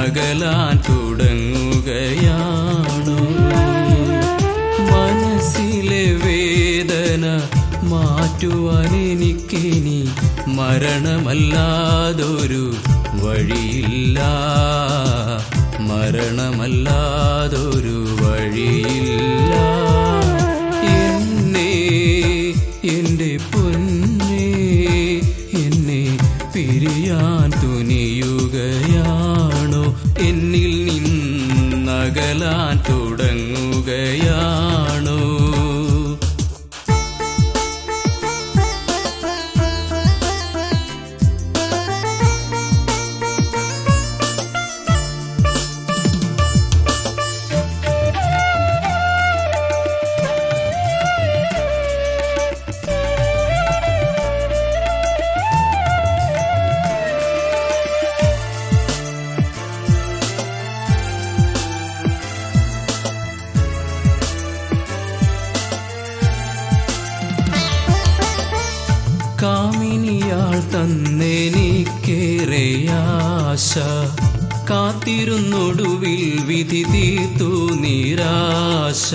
നിന്നകലാൻ തുടങ്ങുകയാണോ മനസ്സിലെ വേദന മാറ്റുവാൻ എനിക്കിനി മരണമല്ലാതൊരു വഴിയില്ല മരണമല്ലാതൊരു വഴിയില്ല എന്നെ എൻ്റെ പൊന്നേ എന്നെ പിരിയാൻ തുനിയുകയാണോ എന്നിൽ നിന്നകലാൻ തുടങ്ങുകയാണോ കാമിനിയാൾ തന്നെനിക്കേറെ ആശ കാത്തിരുന്നൊടുവിൽ വിധി തീർത്തു നിരാശ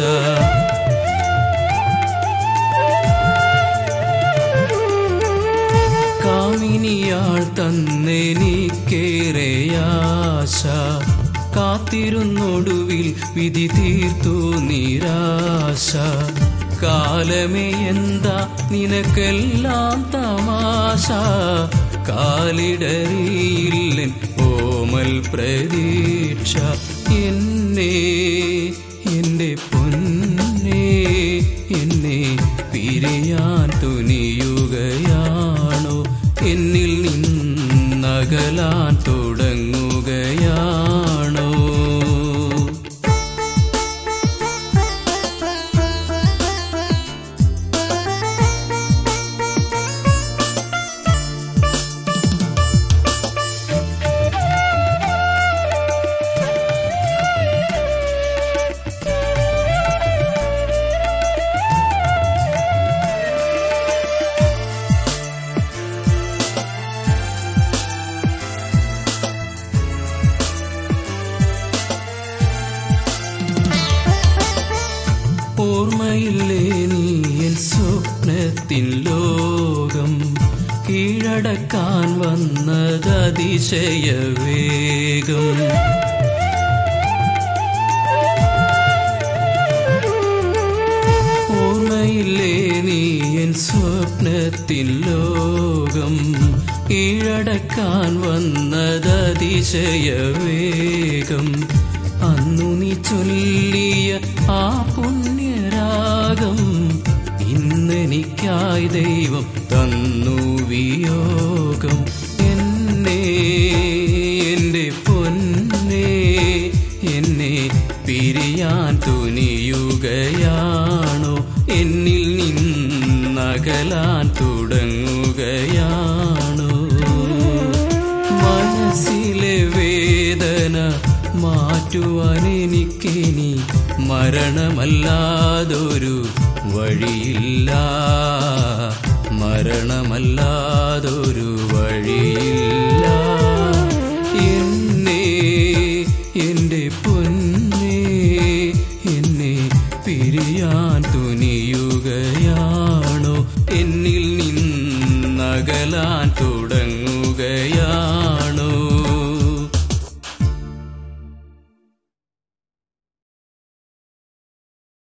കാമിനിയാൾ തന്നെനിക്കേറെ ആശ കാത്തിരുന്നൊടുവിൽ വിധി തീർത്തു നിരാശ കാലമേ എന്താ നിനക്കെല്ലാം തമാശ കാലിടറിയില്ലൻ ഓമൽ പ്രതീക്ഷ എന്നെ എൻ്റെ പൊന്നേ എന്നെ പിരിയാൻ തുനിയുകയാണോ എന്നിൽ നിന്നകലാൻ തുടങ്ങുകയാണോ ഓർമ്മയില്ലേ നീ എൻ സ്വപ്നത്തിൻ ലോകം കീഴടക്കാൻ വന്നത് അതിശയ വേഗം ഓർമ്മയില്ലേ നീ എൻ സ്വപ്നത്തിൻ ലോകം കീഴടക്കാൻ വന്നത് അതിശയ വേഗം അന്നു നീ ചൊല്ലിയ ആ പുണ്യരാഗം ഇന്നെനിക്കായി ദൈവം തന്നു വിയോഗം എന്നെ എൻ്റെ പൊന്നേ എന്നെ പിരിയാൻ തുനിയുകയാണോ എന്നിൽ നിന്നകലാൻ തുടങ്ങുകയാണോ മനസ്സിലെ വേദന മാറ്റുവാൻ എനിക്കിനി മരണമല്ലാതൊരു വഴിയില്ല മരണമല്ലാതൊരു വഴിയില്ല എന്നെ എൻ്റെ പൊന്നേ എന്നെ പിരിയാൻ തുനിയുകയാണോ എന്നിൽ നിന്നകലാൻ തുട